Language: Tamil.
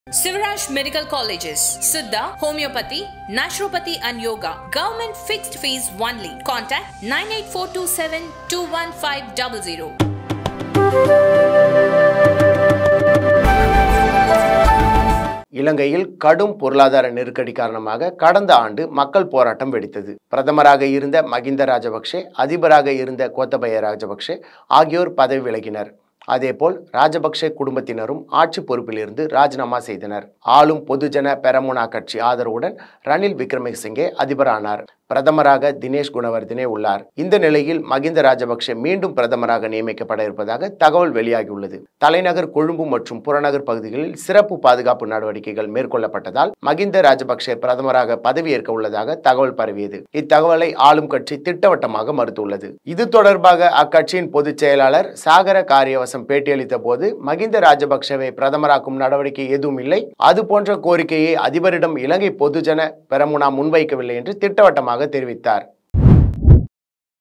Sivaraj Medical Colleges, Siddha, Homeopathy, Naturopathy and Yoga. Government fixed fees only. Contact 98427 21500. இலங்கையில் கடும் பொருளாதார நெருக்கடி காரணமாக கடந்த ஆண்டு மக்கள் போராட்டம் வெடித்தது பிரதமராக இருந்த மகிந்த ராஜபக்ஷே அதிபராக இருந்த கோத்தபய ராஜபக்ஷே ஆகியோர் பதவி விலகினர் அதேபோல் ராஜபக்ஷே குடும்பத்தினரும் ஆட்சி பொறுப்பிலிருந்து ராஜினாமா செய்தனர் ஆளும் பொதுஜன பெரமுனா கட்சி ஆதரவுடன் ரணில் விக்ரமசிங்கே அதிபரானார் பிரதமராக தினேஷ் குணவர்தனே உள்ளார் இந்த நிலையில் மகிந்த ராஜபக்ஷ மீண்டும் பிரதமராக நியமிக்கப்பட இருப்பதாக தகவல் வெளியாகியுள்ளது தலைநகர் கொழும்பு மற்றும் புறநகர் பகுதிகளில் சிறப்பு பாதுகாப்பு நடவடிக்கைகள் மேற்கொள்ளப்பட்டதால் மகிந்த ராஜபக்ஷ பிரதமராக பதவியேற்க உள்ளதாக தகவல் பரவியது இத்தகவலை ஆளும் கட்சி திட்டவட்டமாக மறுத்துள்ளது இது தொடர்பாக அக்கட்சியின் பொதுச் செயலாளர் சாகர காரியவசம் பேட்டியளித்த போது மகிந்த ராஜபக்ஷவை பிரதமராக்கும் நடவடிக்கை எதுவும் இல்லை அது போன்ற கோரிக்கையை அதிபரிடம் இலங்கை பொதுஜன பெரமுனா முன்வைக்கவில்லை என்று திட்டவட்டமாக தெரிவித்தார்